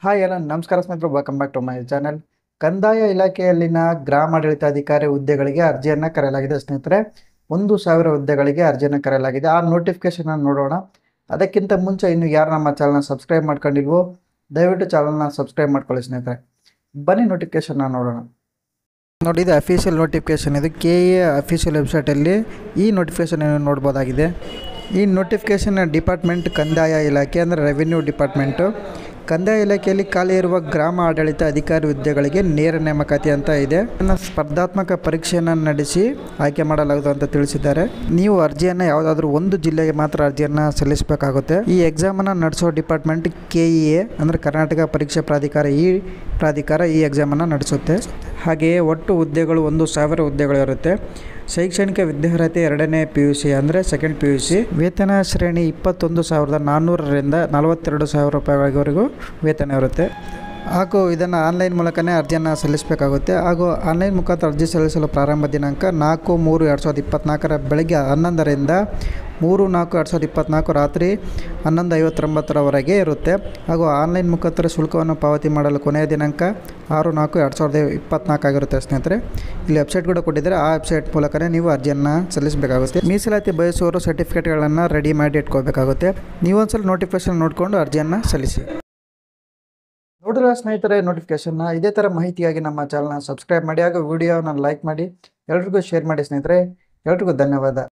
hi ಎಲ್ಲ ನಮಸ್ಕಾರ ಸ್ನೇಹಿತರು welcome back to my channel ಕಂದಾಯ ಇಲಾಖೆಯಲ್ಲಿನ ಗ್ರಾಮಾಡಳಿತಾಧಿಕಾರಿ ಹುದ್ದೆಗಳಿಗೆ ಅರ್ಜಿಯನ್ನು ಕರೆಯಲಾಗಿದೆ ಸ್ನೇಹಿತರೆ ಒಂದು ಸಾವಿರ ಹುದ್ದೆಗಳಿಗೆ ಅರ್ಜಿಯನ್ನು ಕರೆಯಲಾಗಿದೆ ಆ ನೋಟಿಫಿಕೇಶನ್ ನೋಡೋಣ ಅದಕ್ಕಿಂತ ಮುಂಚೆ ಇನ್ನು ಯಾರು ನಮ್ಮ ಚಾನಲ್ನ ಸಬ್ಸ್ಕ್ರೈಬ್ ಮಾಡ್ಕೊಂಡಿಲ್ವೋ ದಯವಿಟ್ಟು ಚಾನಲ್ನ ಸಬ್ಸ್ಕ್ರೈಬ್ ಮಾಡ್ಕೊಳ್ಳಿ ಸ್ನೇಹಿತರೆ ಬನ್ನಿ ನೋಟಿಫಿಕೇಶನ್ನ ನೋಡೋಣ ನೋಡಿ ಇದು ಅಫಿಷಿಯಲ್ ನೋಟಿಫಿಕೇಶನ್ ಇದು ಕೆ ಎ ಅಫಿಷಿಯಲ್ ವೆಬ್ಸೈಟಲ್ಲಿ ಈ ನೋಟಿಫಿಕೇಶನ್ ನೋಡ್ಬೋದಾಗಿದೆ ಈ ನೋಟಿಫಿಕೇಶನ್ ಡಿಪಾರ್ಟ್ಮೆಂಟ್ ಕಂದಾಯ ಇಲಾಖೆ ಅಂದರೆ ರೆವಿನ್ಯೂ ಡಿಪಾರ್ಟ್ಮೆಂಟು ಕಂದಾಯ ಇಲಾಖೆಯಲ್ಲಿ ಖಾಲಿ ಇರುವ ಗ್ರಾಮ ಆಡಳಿತ ಅಧಿಕಾರಿ ಹುದ್ದೆಗಳಿಗೆ ನೇರ ನೇಮಕಾತಿ ಅಂತ ಇದೆ ಇನ್ನು ಸ್ಪರ್ಧಾತ್ಮಕ ಪರೀಕ್ಷೆಯನ್ನು ನಡೆಸಿ ಆಯ್ಕೆ ಮಾಡಲಾಗುವುದು ಅಂತ ತಿಳಿಸಿದ್ದಾರೆ ನೀವು ಅರ್ಜಿಯನ್ನು ಯಾವುದಾದ್ರೂ ಒಂದು ಜಿಲ್ಲೆಗೆ ಮಾತ್ರ ಅರ್ಜಿಯನ್ನು ಸಲ್ಲಿಸಬೇಕಾಗುತ್ತೆ ಈ ಎಕ್ಸಾಮನ್ನು ನಡೆಸೋ ಡಿಪಾರ್ಟ್ಮೆಂಟ್ ಕೆ ಇ ಎ ಅಂದರೆ ಕರ್ನಾಟಕ ಪರೀಕ್ಷಾ ಪ್ರಾಧಿಕಾರ ಈ ಪ್ರಾಧಿಕಾರ ಈ ಎಕ್ಸಾಮನ್ನು ನಡೆಸುತ್ತೆ ಹಾಗೆಯೇ ಒಟ್ಟು ಹುದ್ದೆಗಳು ಒಂದು ಸಾವಿರ ಹುದ್ದೆಗಳು ಇರುತ್ತೆ ಶೈಕ್ಷಣಿಕ ವಿದ್ಯಾರ್ಹತೆ ಎರಡನೇ ಪಿ ಯು ಸಿ ಅಂದರೆ ಸೆಕೆಂಡ್ ಪಿ ಯು ಸಿ ವೇತನ ಶ್ರೇಣಿ ಇಪ್ಪತ್ತೊಂದು ಸಾವಿರದ ನಾನ್ನೂರರಿಂದ ನಲವತ್ತೆರಡು ಸಾವಿರ ರೂಪಾಯಿವರೆಗೂ ವೇತನ ಇರುತ್ತೆ ಹಾಗೂ ಇದನ್ನು ಆನ್ಲೈನ್ ಮೂಲಕನೇ ಅರ್ಜಿಯನ್ನು ಸಲ್ಲಿಸಬೇಕಾಗುತ್ತೆ ಹಾಗೂ ಆನ್ಲೈನ್ ಮುಖಾಂತರ ಅರ್ಜಿ ಸಲ್ಲಿಸಲು ಪ್ರಾರಂಭ ದಿನಾಂಕ ನಾಲ್ಕು ಮೂರು ಎರಡು ಸಾವಿರದ ಇಪ್ಪತ್ತ್ನಾಲ್ಕರ ಬೆಳಗ್ಗೆ ಹನ್ನೊಂದರಿಂದ ಮೂರು ನಾಲ್ಕು ಎರಡು ಸಾವಿರದ ಇಪ್ಪತ್ತ್ನಾಲ್ಕು ರಾತ್ರಿ ಹನ್ನೊಂದು ಐವತ್ತೊಂಬತ್ತರವರೆಗೆ ಇರುತ್ತೆ ಹಾಗೂ ಆನ್ಲೈನ್ ಮುಖಾಂತರ ಶುಲ್ಕವನ್ನು ಪಾವತಿ ಮಾಡಲು ಕೊನೆಯ ದಿನಾಂಕ ಆರು ನಾಲ್ಕು ಎರಡು ಸಾವಿರದ ಇಪ್ಪತ್ತ್ನಾಲ್ಕು ಆಗಿರುತ್ತೆ ಸ್ನೇಹಿತರೆ ಇಲ್ಲಿ ವೆಬ್ಸೈಟ್ ಕೂಡ ಕೊಟ್ಟಿದ್ದಾರೆ ಆ ವೆಬ್ಸೈಟ್ ಮೂಲಕನೇ ನೀವು ಅರ್ಜಿಯನ್ನು ಸಲ್ಲಿಸಬೇಕಾಗುತ್ತೆ ಮೀಸಲಾತಿ ಬಯಸುವವರು ಸರ್ಟಿಫಿಕೇಟ್ಗಳನ್ನು ರೆಡಿ ಮಾಡಿ ಇಟ್ಕೋಬೇಕಾಗುತ್ತೆ ನೀವೊಂದ್ಸಲ ನೋಟಿಫಿಕೇಶನ್ ನೋಡಿಕೊಂಡು ಅರ್ಜಿಯನ್ನು ಸಲ್ಲಿಸಿ ನೋಡಿದ್ರೆ ಸ್ನೇಹಿತರೆ ನೋಟಿಫಿಕೇಶನ್ನ ಇದೇ ಥರ ಮಾಹಿತಿಯಾಗಿ ನಮ್ಮ ಚಾನಲ್ನ ಸಬ್ಸ್ಕ್ರೈಬ್ ಮಾಡಿ ಹಾಗೂ ವಿಡಿಯೋನ ಲೈಕ್ ಮಾಡಿ ಎಲ್ರಿಗೂ ಶೇರ್ ಮಾಡಿ ಸ್ನೇಹಿತರೆ ಎಲ್ರಿಗೂ ಧನ್ಯವಾದ